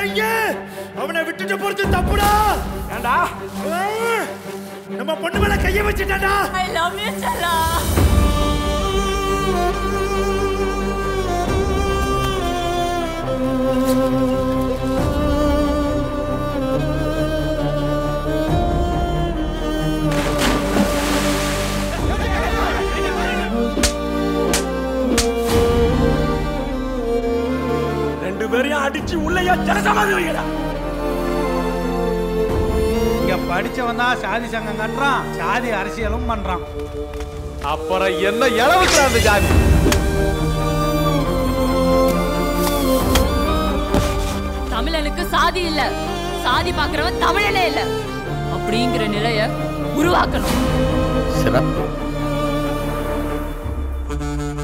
செய்ய அவனை விட்டுட்டு போறது தப்புடா ஏண்டா ஆ, நம்ம பொண்ணு மேல கைய வச்சுட்டாடா ஐ லவ் யூ செல்லா ரெண்டு பேரையும் அடிச்சு உள்ளேயா ஜனசமாதி வைக்கிறா இங்க படிச்சவன் தான் சாதி சங்கம் கட்டுறான் சாதி அரசியலும் பண்றான் அப்புறம் என்ன இளவுக்கு அந்த ஜாதி தமிழனுக்கு சாதி இல்ல சாதி பாக்குறவன் தமிழனே இல்ல அப்படிங்கிற நிலைய உருவாக்கணும் சிறப்பு